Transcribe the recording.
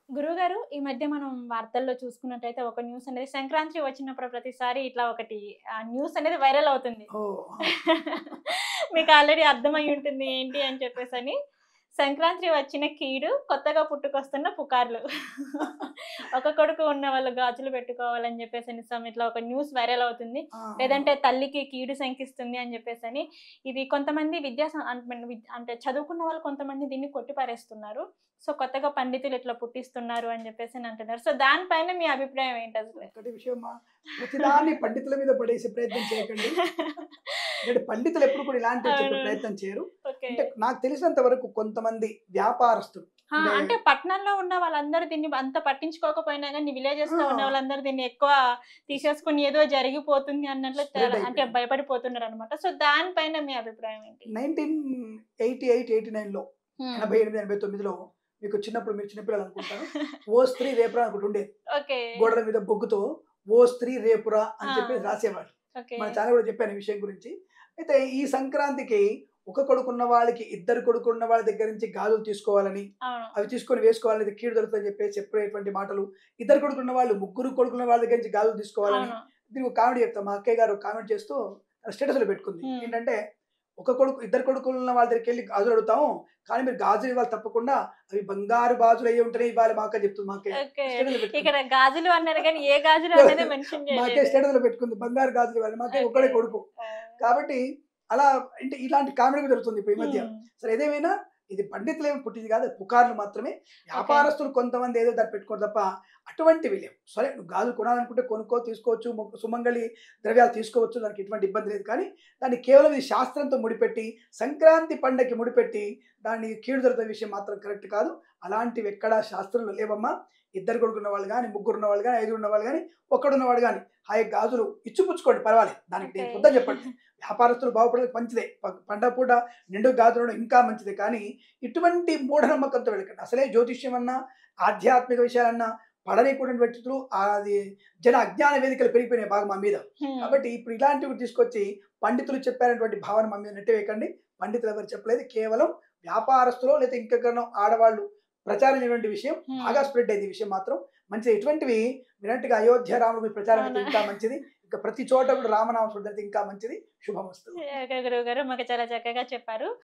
గురువుగారు ఈ మధ్య మనం వార్తల్లో చూసుకున్నట్టయితే ఒక న్యూస్ అనేది సంక్రాంతి వచ్చినప్పుడు ప్రతిసారి ఇట్లా ఒకటి ఆ న్యూస్ అనేది వైరల్ అవుతుంది ఓ మీకు ఆల్రెడీ అర్థమై ఉంటుంది ఏంటి అని చెప్పేసి అని సంక్రాంతి వచ్చిన కీడు కొత్తగా పుట్టుకొస్తున్న పుకార్లు ఒక కొడుకు ఉన్న వాళ్ళు గాజులు పెట్టుకోవాలని చెప్పేసి అని some ఇట్లా ఒక న్యూస్ వైరల్ అవుతుంది ఆ, లేదంటే తల్లికి కీడు శంకిస్తుంది అని చెప్పేసి అని ఇది కొంతమంది విద్యా సం- అంటే విద్- అంటే చదువుకున్న వాళ్ళు కొంతమంది దీన్ని కొట్టిపారేస్తున్నారు సో కొత్తగా పండితులు ఇట్లా పుట్టిస్తున్నారు అని చెప్పేసి అని అంటున్నారు సో దానిపైన మీ అభిప్రాయం ఏంటి అసలు ఒకటి విషయమా ప్రతిదాన్ని పండితుల మీద పడేసే ప్రయత్నం చేయకండి ఎందుకంటే పండితులు ఎప్పుడు కూడా ఇలాంటి చెప్పే అవును. ప్రయత్నం చేయరు ఓకే అంటే నాకు తెలిసినంత వరకు కొంతమంది వ్యాపారస్తులు ఆ, అంటే- అంటే పట్టణంలో ఉన్న వాళ్ళందరూ దీన్ని అంత పట్టించుకోకపోయినా కానీ విలేజెస్ లో ఆ. ఉన్న వాళ్ళందరూ దీన్ని ఎక్కువ తీసేసుకుని ఏదో జరిగిపోతుంది అన్నట్లు Spread తెల- అంటే అయిపోయింది. భయపడిపోతున్నారు అనమాట సో దానిపైన మీ అభిప్రాయం ఏంటి నైన్టీన్ ఎయిటీ ఎయిట్ ఎయిటీ నైన్లో ఎనభై ఎనిమిది ఎనభై తొమ్మిదిలో మీకు చిన్నప్పుడు మీరు చిన్నపిల్లలు అనుకుంటాను ఓ స్త్రీ రేపురా అనుకుంటూ ఉండేది ఓకే గోడల మీద బొగ్గుతో ఓ స్త్రీ రేపురా అని ఆ. చెప్పి రాసేవాళ్ళు ఓకే మన ఛానల్ కూడా చెప్పాను ఈ విషయం గురించి అయితే ఈ సంక్రాంతికి ఒక కొడుకున్న వాళ్ళకి ఇద్దరు కొడుకున్న వాళ్ళ దగ్గర నుంచి గాజులు తీసుకోవాలని అవును అవి తీసుకొని వేసుకోవాలని ఇది కీడు దొరుకుతుందని చెప్పి చెప్పేటువంటి మాటలు ఇద్దరు కొడుకున్న వాళ్ళు ముగ్గురు కొడుకున్న వాళ్ళ దగ్గర నుంచి గాజులు తీసుకోవాలని అవును దీనికి ఒక కామెడీ చెప్తాం మా అక్కయ్య గారు కామెంట్ చేస్తూ స్టేటస్ లో పెట్టుకుంది Hmm. ఏంటంటే ఒక కొడుకు ఇద్దరు కొడుకులు ఉన్న వాళ్ళ దగ్గరికి వెళ్ళి గాజులు అడుగుతాము కానీ మీరు గాజులు ఇవ్వాలి తప్పకుండా అవి బంగారు గాజులు అయ్యి ఉంటేనే ఇవ్వాలి మా అక్క చెప్తుంది మా అక్కయ్య ఓకే స్టేటస్ లో పెట్టుకుంది. ఇక్కడ గాజులు అన్నారు కానీ ఏ గాజులు అనేది మెన్షన్ మా అక్కయ్య చేయలేదు స్టేటస్ లో పెట్టుకుంది బంగారు గాజులు ఇవ్వాలి మా అక్కయ్య ఒక్కడే కొడుకు కాబట్టి అలా అంటే ఇలాంటి కామెడీ కూడా జరుగుతుంది ఇప్పుడు ఈ మధ్య ఉమ్. సరే ఏదేమైనా ఇది పండితులు ఏమి పుట్టింది కాదు పుకార్లు మాత్రమే వ్యాపారస్తులు కొంతమంది ఏదో దాన్ని పెట్టుకోరు తప్ప అటువంటివి లేవు సరే నువ్వు గాజులు కొనాలనుకుంటే కొనుక్కో తీసుకోవచ్చు మొక్క- సుమంగళి ద్రవ్యాలు తీసుకోవచ్చు దానికి ఎటువంటి ఇబ్బంది లేదు కానీ దాన్ని కేవలం ఇది శాస్త్రంతో ముడిపెట్టి సంక్రాంతి పండగకి ముడిపెట్టి దాన్ని కీడు జరుగుతున్న విషయం మాత్రం కరెక్ట్ కాదు అలాంటివి ఎక్కడా శాస్త్రంలో లేవమ్మా ఇద్దరు కొడుకున్న వాళ్ళు కానీ ముగ్గురు ఉన్న వాళ్ళు కానీ ఐదుగురు ఉన్న వాళ్ళు కానీ ఒక్కడున్నవాడు కానీ హాయి గాజులు ఇచ్చిపుచ్చుకోండి పర్వాలేదు దానికి నేను Okay. పొద్దున చెప్పండి వ్యాపారస్తులు బాగుపడేది మంచిదే ప- పండగ పూట నిండు గాజులు ఉండడం ఇంకా మంచిదే కానీ ఇటువంటి మూఢనమ్మకంతో వెళ్ళకండి అసలే జ్యోతిష్యం అన్నా ఆధ్యాత్మిక విషయాలన్నా పడనీయకూడని వ్యక్తులు అది జన అజ్ఞాన వేదికలు పెరిగిపోయినాయి బాగా మా మీద ఉమ్. కాబట్టి ఇప్పుడు ఇలాంటివి తీసుకొచ్చి పండితులు చెప్పారనేటువంటి భావన మా మీద నెట్టివేయకండి పండితులు ఎవరు చెప్పలేదు కేవలం వ్యాపారస్తులు లేదా ఇంకెక్కడో ఆడవాళ్ళు ప్రచారం చేయటువంటి విషయం Hmm. బాగా స్ప్రెడ్ అయింది ఈ విషయం మాత్రం మంచిది ఎటువంటివి మీరంటే అయోధ్య రాముడి ప్రచారం అయితే అవునా. ఇంకా మంచిది ఇంకా ప్రతి చోట కూడా రామనామ స్మృతి అయితే ఇంకా మంచిది శుభమస్తు ఓకే గురువు గారు మాకు చాలా చక్కగా చెప్పారు